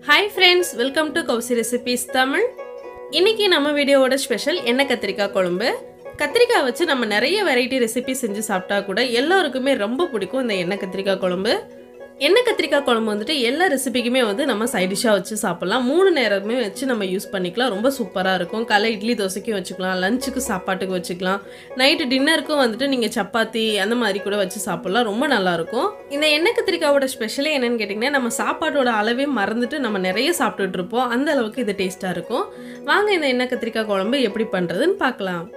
hi friends welcome to Kousi recipes Tamil இன்னைக்கு நம்ம வீடியோவோட ஸ்பெஷல் எண்ணெய் கத்திரிக்காய் குழம்பு கத்திரிக்காய் வச்சு நம்ம நிறைய வெரைட்டி ரெசிபி செஞ்சு சாப்பிட்டா கூட எல்லாருக்குமே ரொம்ப பிடிக்கும் இந்த எண்ணெய் கத்திரிக்காய் குழம்பு எண்ணெய் கத்திரிக்காய் குழம்பு வந்துட்டு எல்லா ரெசிபிக்குமே வந்து நம்ம சைட் டிஷ்ஷாக வச்சு சாப்பிட்லாம் மூணு நேரமே வச்சு நம்ம யூஸ் பண்ணிக்கலாம் ரொம்ப சூப்பராக இருக்கும் காலை இட்லி தோசைக்கும் வச்சுக்கலாம் லஞ்சுக்கு சாப்பாட்டுக்கு வச்சுக்கலாம் நைட்டு டின்னருக்கும் வந்துட்டு நீங்கள் சப்பாத்தி அந்த மாதிரி கூட வச்சு சாப்பிட்லாம் ரொம்ப நல்லாயிருக்கும் இந்த எண்ணெய் கத்திரிக்காயோட ஸ்பெஷலே என்னன்னு கேட்டிங்கன்னா நம்ம சாப்பாட்டோட அளவே மறந்துட்டு நம்ம நிறைய சாப்பிட்டுட்டு இருப்போம் அந்த அளவுக்கு இது டேஸ்ட்டாக இருக்கும் வாங்க இந்த எண்ணெய் கத்திரிக்காய் குழம்பு எப்படி பண்ணுறதுன்னு பார்க்கலாம்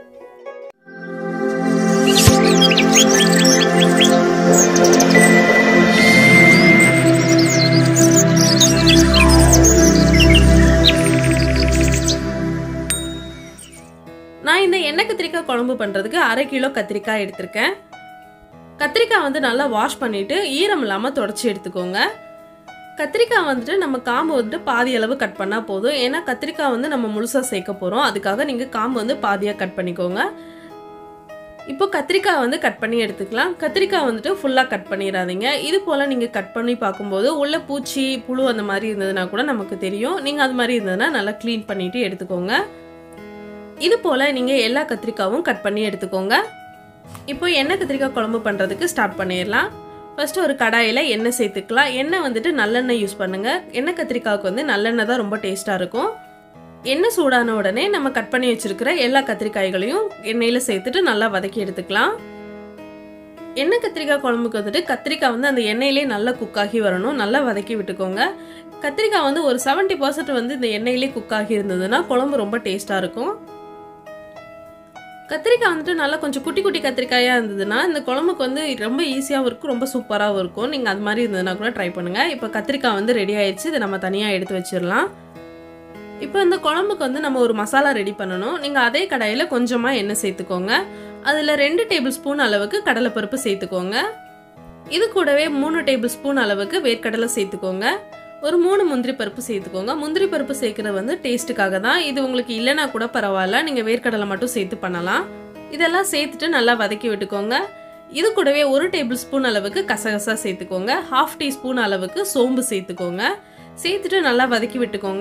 நான் இந்த எண்ணெய் கத்திரிக்காய் குழம்பு பண்ணுறதுக்கு அரை கிலோ கத்திரிக்காய் எடுத்திருக்கேன் கத்திரிக்காய் வந்து நல்லா வாஷ் பண்ணிவிட்டு ஈரம் இல்லாமல் தொடச்சி எடுத்துக்கோங்க கத்திரிக்காய் வந்துட்டு நம்ம காம்பு வந்துட்டு பாதி அளவு கட் பண்ணால் போதும் ஏன்னா கத்திரிக்காய் வந்து நம்ம முழுசாக சேர்க்க போகிறோம் அதுக்காக நீங்கள் காம்பு வந்து பாதியாக கட் பண்ணிக்கோங்க இப்போ கத்திரிக்காய் வந்து கட் பண்ணி எடுத்துக்கலாம் கத்திரிக்காய் வந்துட்டு ஃபுல்லாக கட் பண்ணிடாதீங்க இது போல் நீங்கள் கட் பண்ணி பார்க்கும்போது உள்ள பூச்சி புழு அந்த மாதிரி இருந்ததுன்னா கூட நமக்கு தெரியும் நீங்கள் அது மாதிரி இருந்ததுன்னா நல்லா க்ளீன் பண்ணிவிட்டு எடுத்துக்கோங்க இது போல் நீங்கள் எல்லா கத்திரிக்காவும் கட் பண்ணி எடுத்துக்கோங்க இப்போ எண்ணெய் கத்திரிக்காய் குழம்பு பண்ணுறதுக்கு ஸ்டார்ட் பண்ணிடலாம் ஃபஸ்ட்டு ஒரு கடாயில் எண்ணெய் சேர்த்துக்கலாம் எண்ணெய் வந்துட்டு நல்லெண்ணெய் யூஸ் பண்ணுங்கள் எண்ணெய் கத்திரிக்காவுக்கு வந்து நல்லெண்ணெய் தான் ரொம்ப டேஸ்ட்டாக இருக்கும் எண்ணெய் சூடான உடனே நம்ம கட் பண்ணி வச்சுருக்கிற எல்லா கத்திரிக்காய்களையும் எண்ணெயில் சேர்த்துட்டு நல்லா வதக்கி எடுத்துக்கலாம் எண்ணெய் கத்திரிக்காய் குழம்புக்கு வந்துட்டு கத்திரிக்காய் வந்து அந்த எண்ணெயிலே நல்லா குக் ஆகி வரணும் நல்லா வதக்கி விட்டுக்கோங்க கத்திரிக்காய் வந்து ஒரு செவன்ட்டி பர்சன்ட் வந்து இந்த எண்ணெயிலே குக் ஆகி இருந்ததுன்னா குழம்பு ரொம்ப டேஸ்ட்டாக இருக்கும் கத்திரிக்காய் வந்துட்டு நல்லா கொஞ்சம் குட்டி குட்டி கத்திரிக்காயாக இருந்ததுன்னா இந்த குழம்புக்கு வந்து ரொம்ப ஈஸியாகவும் இருக்கும் ரொம்ப சூப்பராகவும் இருக்கும் நீங்கள் அது மாதிரி இருந்ததுன்னா கூட ட்ரை பண்ணுங்கள் இப்போ கத்திரிக்காய் வந்து ரெடி ஆயிடுச்சு இதை நம்ம தனியாக எடுத்து வச்சிடலாம் இப்போ இந்த குழம்புக்கு வந்து நம்ம ஒரு மசாலா ரெடி பண்ணணும் நீங்கள் அதே கடாயில் கொஞ்சமாக எண்ணெய் சேர்த்துக்கோங்க அதில் ரெண்டு டேபிள் ஸ்பூன் அளவுக்கு கடலைப்பருப்பு சேர்த்துக்கோங்க இது கூடவே மூணு டேபிள் ஸ்பூன் அளவுக்கு வேர்க்கடலை சேர்த்துக்கோங்க ஒரு மூணு முந்திரி பருப்பு சேர்த்துக்கோங்க முந்திரி பருப்பு சேர்க்குறது வந்து டேஸ்ட்டுக்காக தான் இது உங்களுக்கு இல்லைனா கூட பரவாயில்ல நீங்கள் வேர்க்கடலை மட்டும் சேர்த்து பண்ணலாம் இதெல்லாம் சேர்த்துட்டு நல்லா வதக்கி விட்டுக்கோங்க இது கூடவே ஒரு டேபிள் ஸ்பூன் அளவுக்கு கசகசா சேர்த்துக்கோங்க ஹாஃப் டீஸ்பூன் அளவுக்கு சோம்பு சேர்த்துக்கோங்க சேர்த்துட்டு நல்லா வதக்கி விட்டுக்கோங்க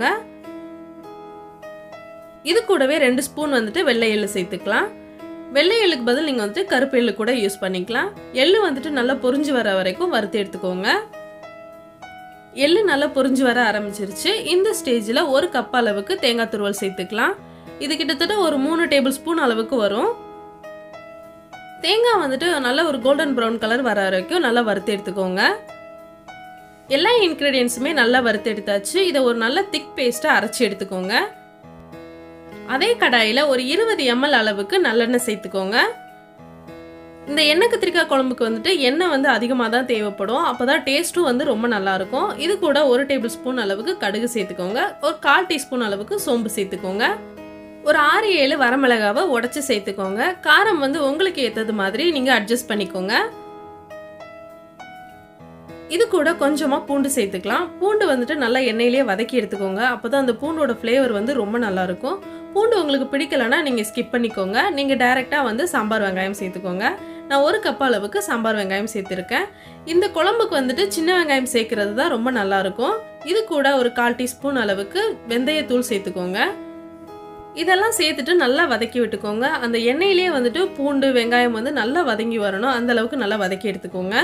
இது கூடவே ரெண்டு ஸ்பூன் வந்துட்டு வெள்ளை எள்ளு சேர்த்துக்கலாம் வெள்ளை எள்ளுக்கு பதில் நீங்கள் வந்துட்டு கருப்பு எள்ளு கூட யூஸ் பண்ணிக்கலாம் எள்ளு வந்துட்டு நல்லா பொரிஞ்சு வர வரைக்கும் வறுத்து எடுத்துக்கோங்க எள்ளு நல்லா பொரிஞ்சு வர ஆரம்பிச்சிருச்சு இந்த ஸ்டேஜில் ஒரு கப் அளவுக்கு தேங்காய் துருவல் சேர்த்துக்கலாம் இது கிட்டத்தட்ட ஒரு மூணு டேபிள் ஸ்பூன் அளவுக்கு வரும் தேங்காய் வந்துட்டு நல்ல ஒரு கோல்டன் ப்ரௌன் கலர் வர வரைக்கும் நல்லா வறுத்து எடுத்துக்கோங்க எல்லா இன்க்ரீடியன்ஸுமே நல்லா வறுத்து எடுத்தாச்சு இதை ஒரு நல்ல திக் பேஸ்ட்டாக அரைச்சி எடுத்துக்கோங்க அதே கடாயில் ஒரு இருபது எம்எல் அளவுக்கு நல்லெண்ணெய் சேர்த்துக்கோங்க இந்த எண்ணெய் கத்திரிக்காய் குழம்புக்கு வந்துட்டு எண்ணெய் வந்து அதிகமாக தான் தேவைப்படும் அப்போ தான் டேஸ்ட்டும் வந்து ரொம்ப நல்லாயிருக்கும் இது கூட ஒரு டேபிள் ஸ்பூன் அளவுக்கு கடுகு சேர்த்துக்கோங்க ஒரு கால் டீஸ்பூன் அளவுக்கு சோம்பு சேர்த்துக்கோங்க ஒரு ஆறு ஏழு வரமிளகாவை உடச்சி சேர்த்துக்கோங்க காரம் வந்து உங்களுக்கு ஏற்றது மாதிரி நீங்கள் அட்ஜஸ்ட் பண்ணிக்கோங்க இது கூட கொஞ்சமாக பூண்டு சேர்த்துக்கலாம் பூண்டு வந்துட்டு நல்லா எண்ணெயிலேயே வதக்கி எடுத்துக்கோங்க அப்போ தான் அந்த பூண்டோட ஃப்ளேவர் வந்து ரொம்ப நல்லாயிருக்கும் பூண்டு உங்களுக்கு பிடிக்கலன்னா நீங்கள் ஸ்கிப் பண்ணிக்கோங்க நீங்கள் டைரெக்டாக வந்து சாம்பார் வெங்காயம் சேர்த்துக்கோங்க நான் ஒரு கப் அளவுக்கு சாம்பார் வெங்காயம் சேர்த்துருக்கேன் இந்த குழம்புக்கு வந்துட்டு சின்ன வெங்காயம் சேர்க்கறது தான் ரொம்ப நல்லாயிருக்கும் இது கூட ஒரு கால் டீஸ்பூன் அளவுக்கு வெந்தயத்தூள் சேர்த்துக்கோங்க இதெல்லாம் சேர்த்துட்டு நல்லா வதக்கி விட்டுக்கோங்க அந்த எண்ணெயிலே வந்துட்டு பூண்டு வெங்காயம் வந்து நல்லா வதங்கி வரணும் அந்த அளவுக்கு நல்லா வதக்கி எடுத்துக்கோங்க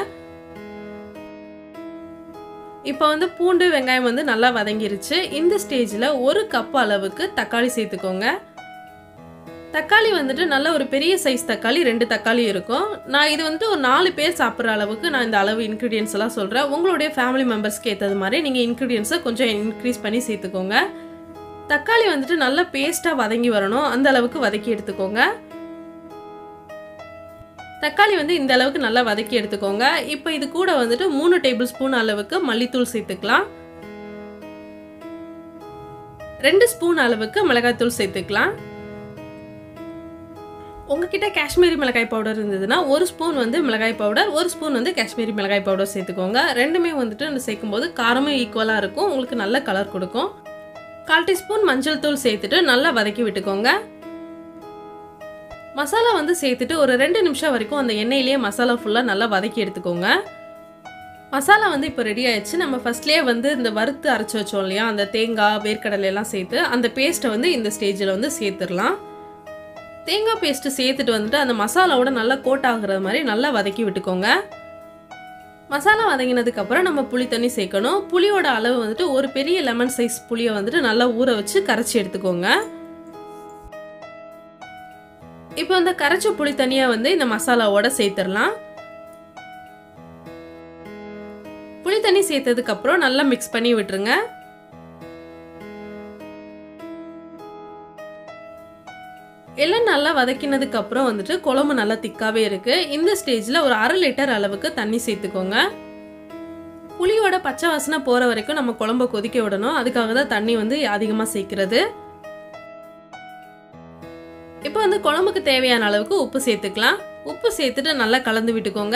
இப்போ வந்து பூண்டு வெங்காயம் வந்து நல்லா வதங்கிருச்சு இந்த ஸ்டேஜில் ஒரு கப் அளவுக்கு தக்காளி சேர்த்துக்கோங்க தக்காளி வந்துட்டு நல்ல ஒரு பெரிய சைஸ் தக்காளி ரெண்டு தக்காளி இருக்கும் நான் இது வந்துட்டு ஒரு நாலு பேர் சாப்பிட்ற அளவுக்கு நான் இந்த அளவு இன்க்ரீடியன்ஸ் எல்லாம் சொல்கிறேன் உங்களுடைய ஃபேமிலி மெம்பர்ஸ்க்கு ஏற்றது மாதிரி நீங்கள் இன்க்ரீடியன்ஸை கொஞ்சம் இன்க்ரீஸ் பண்ணி சேர்த்துக்கோங்க தக்காளி வந்துட்டு நல்லா பேஸ்ட்டாக வதங்கி வரணும் அந்த அளவுக்கு வதக்கி எடுத்துக்கோங்க தக்காளி வந்து இந்த அளவுக்கு நல்லா வதக்கி எடுத்துக்கோங்க இப்போ இது கூட வந்துட்டு மூணு டேபிள் ஸ்பூன் அளவுக்கு மல்லித்தூள் சேர்த்துக்கலாம் ரெண்டு ஸ்பூன் அளவுக்கு மிளகாய்த்தூள் சேர்த்துக்கலாம் உங்ககிட்ட காஷ்மீரி மிளகாய் பவுடர் இருந்ததுன்னா ஒரு ஸ்பூன் வந்து மிளகாய் பவுடர் ஒரு ஸ்பூன் வந்து காஷ்மீரி மிளகாய் பவுடர் சேர்த்துக்கோங்க ரெண்டுமே வந்துட்டு சேர்க்கும் போது காரமும் ஈக்குவலாக இருக்கும் உங்களுக்கு நல்ல கலர் கொடுக்கும் கால் டீஸ்பூன் மஞ்சள் தூள் சேர்த்துட்டு நல்லா வதக்கி விட்டுக்கோங்க மசாலா வந்து சேர்த்துட்டு ஒரு ரெண்டு நிமிஷம் வரைக்கும் அந்த எண்ணெயிலேயே மசாலா ஃபுல்லாக நல்லா வதக்கி எடுத்துக்கோங்க மசாலா வந்து இப்போ ரெடி ஆயிடுச்சு நம்ம ஃபர்ஸ்ட்லேயே வந்து இந்த வறுத்து அரைச்சி வச்சோம் இல்லையா அந்த தேங்காய் வேர்க்கடலை எல்லாம் சேர்த்து அந்த பேஸ்ட்டை வந்து இந்த ஸ்டேஜில் வந்து சேர்த்துடலாம் தேங்காய் பேஸ்ட்டு சேர்த்துட்டு வந்துட்டு அந்த மசாலாவோட நல்லா கோட் ஆகுற மாதிரி நல்லா வதக்கி விட்டுக்கோங்க மசாலா வதங்கினதுக்கு அப்புறம் நம்ம புளி தண்ணி சேர்க்கணும் புளியோட அளவு வந்துட்டு ஒரு பெரிய லெமன் சைஸ் புளியை வந்துட்டு நல்லா ஊற வச்சு கரைச்சி எடுத்துக்கோங்க இப்போ இந்த கரைச்ச புளி தண்ணியை வந்து இந்த மசாலாவோட சேர்த்துடலாம் புளி தண்ணி சேர்த்ததுக்கு அப்புறம் நல்லா மிக்ஸ் பண்ணி விட்டுருங்க எல்லாம் நல்லா வதக்கினதுக்கு அப்புறம் வந்துட்டு குழம்பு நல்லா திக்காவே இருக்கு இந்த ஸ்டேஜ்ல ஒரு அரை லிட்டர் அளவுக்கு தண்ணி சேர்த்துக்கோங்க புளியோட பச்சை வாசனை போற வரைக்கும் நம்ம குழம்ப கொதிக்க விடணும் அதுக்காக தான் தண்ணி வந்து அதிகமாக சேர்க்கிறது இப்போ வந்து குழம்புக்கு தேவையான அளவுக்கு உப்பு சேர்த்துக்கலாம் உப்பு சேர்த்துட்டு நல்லா கலந்து விட்டுக்கோங்க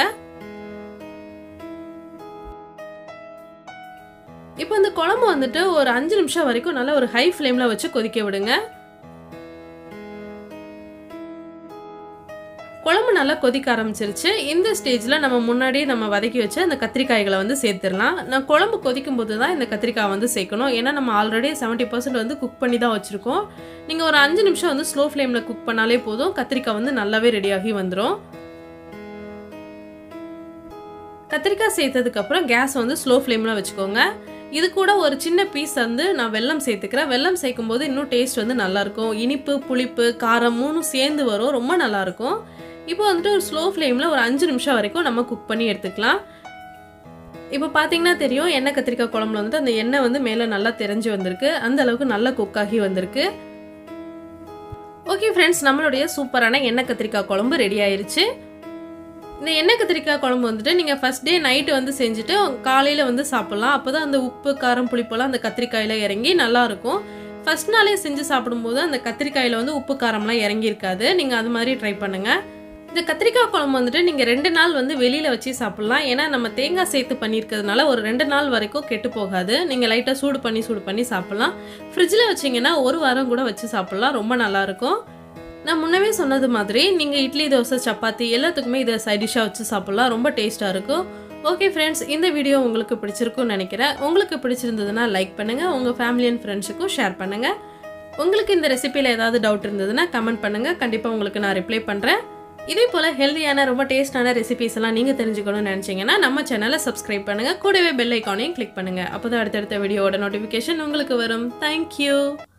இப்போ இந்த குழம்பு வந்துட்டு ஒரு அஞ்சு நிமிஷம் வரைக்கும் நல்லா ஒரு ஹை ஃப்ளேமில் வச்சு கொதிக்க விடுங்க குழம்பு நல்லா கொதிக்க ஆரம்பிச்சிருச்சு இந்த ஸ்டேஜில் நம்ம முன்னாடியே நம்ம வதக்கி வச்சு அந்த கத்திரிக்காய்களை வந்து சேர்த்துடலாம் நான் குழம்பு கொதிக்கும் போது தான் இந்த கத்திரிக்காய் வந்து சேர்க்கணும் ஏன்னா நம்ம ஆல்ரெடி செவன்ட்டி பர்சன்ட் வந்து குக் பண்ணி தான் வச்சுருக்கோம் நீங்கள் ஒரு அஞ்சு நிமிஷம் வந்து ஸ்லோ ஃப்ளேமில் குக் பண்ணாலே போதும் கத்திரிக்காய் வந்து நல்லாவே ரெடியாகி வந்துடும் கத்திரிக்காய் சேர்த்ததுக்கப்புறம் கேஸ் வந்து ஸ்லோ ஃப்ளேமில் வச்சுக்கோங்க இது கூட ஒரு சின்ன பீஸ் வந்து நான் வெல்லம் சேர்த்துக்கிறேன் வெல்லம் சேர்க்கும் போது இன்னும் டேஸ்ட் வந்து நல்லாயிருக்கும் இனிப்பு புளிப்பு காரம் மூணும் சேர்ந்து வரும் ரொம்ப நல்லாயிருக்கும் இப்போ வந்துட்டு ஒரு ஸ்லோ ஃப்ளேமில் ஒரு அஞ்சு நிமிஷம் வரைக்கும் நம்ம குக் பண்ணி எடுத்துக்கலாம் இப்போ பார்த்தீங்கன்னா தெரியும் எண்ணெய் கத்திரிக்காய் குழம்புல வந்து அந்த எண்ணெய் வந்து மேலே நல்லா தெரிஞ்சு வந்திருக்கு அந்த அளவுக்கு நல்லா குக் ஆகி வந்திருக்கு ஓகே ஃப்ரெண்ட்ஸ் நம்மளுடைய சூப்பரான எண்ணெய் கத்திரிக்காய் குழம்பு ரெடி ஆயிருச்சு இந்த எண்ணெய் கத்திரிக்காய் குழம்பு வந்துட்டு நீங்கள் ஃபஸ்ட் டே நைட்டு வந்து செஞ்சுட்டு காலையில் வந்து சாப்பிட்லாம் அப்போ தான் அந்த உப்பு காரம் புளிப்பெல்லாம் அந்த கத்திரிக்காயில் இறங்கி நல்லாயிருக்கும் ஃபஸ்ட் நாளே செஞ்சு சாப்பிடும்போது அந்த கத்திரிக்காயில் வந்து உப்பு காரம்லாம் இறங்கியிருக்காது நீங்கள் அது மாதிரி ட்ரை பண்ணுங்கள் இந்த கத்திரிக்காய் குழம்பு வந்துட்டு நீங்கள் ரெண்டு நாள் வந்து வெளியில் வச்சு சாப்பிட்லாம் ஏன்னா நம்ம தேங்காய் சேர்த்து பண்ணியிருக்கிறதுனால ஒரு ரெண்டு நாள் வரைக்கும் கெட்டு போகாது நீங்கள் லைட்டாக சூடு பண்ணி சூடு பண்ணி சாப்பிட்லாம் ஃப்ரிட்ஜில் வச்சிங்கன்னா ஒரு வாரம் கூட வச்சு சாப்பிட்லாம் ரொம்ப நல்லாயிருக்கும் நான் முன்னவே சொன்னது மாதிரி நீங்கள் இட்லி தோசை சப்பாத்தி எல்லாத்துக்குமே இதை சைட் டிஷ்ஷாக வச்சு சாப்பிட்லாம் ரொம்ப டேஸ்ட்டாக இருக்கும் ஓகே ஃப்ரெண்ட்ஸ் இந்த வீடியோ உங்களுக்கு பிடிச்சிருக்கும்னு நினைக்கிறேன் உங்களுக்கு பிடிச்சிருந்ததுன்னா லைக் பண்ணுங்கள் உங்கள் ஃபேமிலி அண்ட் ஃப்ரெண்ட்ஸுக்கும் ஷேர் பண்ணுங்கள் உங்களுக்கு இந்த ரெசிபியில் ஏதாவது டவுட் இருந்ததுன்னா கமெண்ட் பண்ணுங்கள் கண்டிப்பாக உங்களுக்கு நான் ரிப்ளை பண்ணுறேன் இதே போல் ஹெல்த்தியான ரொம்ப டேஸ்டான ரெசிபிஸ் எல்லாம் நீங்கள் தெரிஞ்சுக்கணும்னு நினச்சிங்கன்னா நம்ம சேனலை சப்ஸ்கிரைப் பண்ணுங்கள் கூடவே பெல் ஐக்கானையும் கிளிக் பண்ணுங்கள் அப்போ தான் அடுத்தடுத்த வீடியோட நோட்டிஃபிகேஷன் உங்களுக்கு வரும் தேங்க்யூ